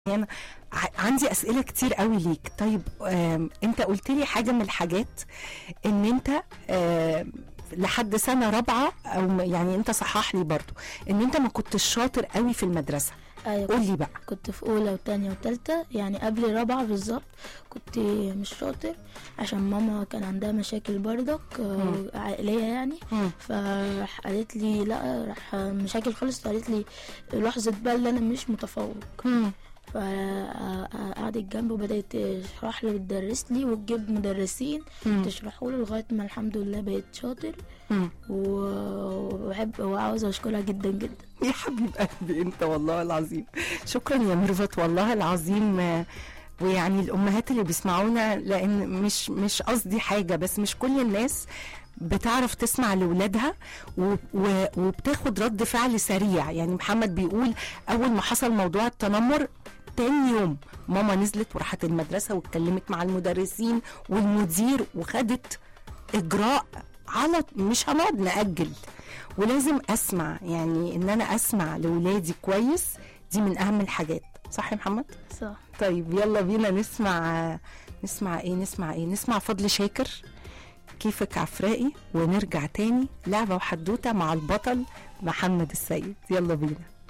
انا ع- عندي اسئله كتير قوي ليك طيب آم، انت قلت لي حاجه من الحاجات ان انت آم، لحد سنه رابعه او م- يعني انت صحح لي برضو ان انت ما كنتش شاطر قوي في المدرسه ايوه قول لي بقى كنت في اولى وتانية وتالتة يعني قبل رابعة بالظبط كنت مش شاطر عشان ماما كان عندها مشاكل برضك آه، عائلية يعني مم. فراح قالت لي لا راح مشاكل خالص قالت لي لحظة بقى اللي انا مش متفوق مم. فقعدت جنبي وبدأت تشرح لي وتدرس لي وتجيب مدرسين مم. تشرحوا لي لغاية ما الحمد لله بقيت شاطر مم. و- وبحب وعاوزة أشكرها جدا جدا يا حبيب قلبي انت والله العظيم شكرا يا ميرفت والله العظيم آه، ويعني الامهات اللي بيسمعونا لان مش مش قصدي حاجه بس مش كل الناس بتعرف تسمع لاولادها و- و- وبتاخد رد فعل سريع يعني محمد بيقول اول ما حصل موضوع التنمر تاني يوم ماما نزلت وراحت المدرسه واتكلمت مع المدرسين والمدير وخدت اجراء على مش هنقعد ناجل ولازم اسمع يعني ان انا اسمع لاولادي كويس دي من اهم الحاجات صح يا محمد صح طيب يلا بينا نسمع نسمع ايه نسمع ايه نسمع فضل شاكر كيفك عفرائي ونرجع تاني لعبة وحدوتة مع البطل محمد السيد يلا بينا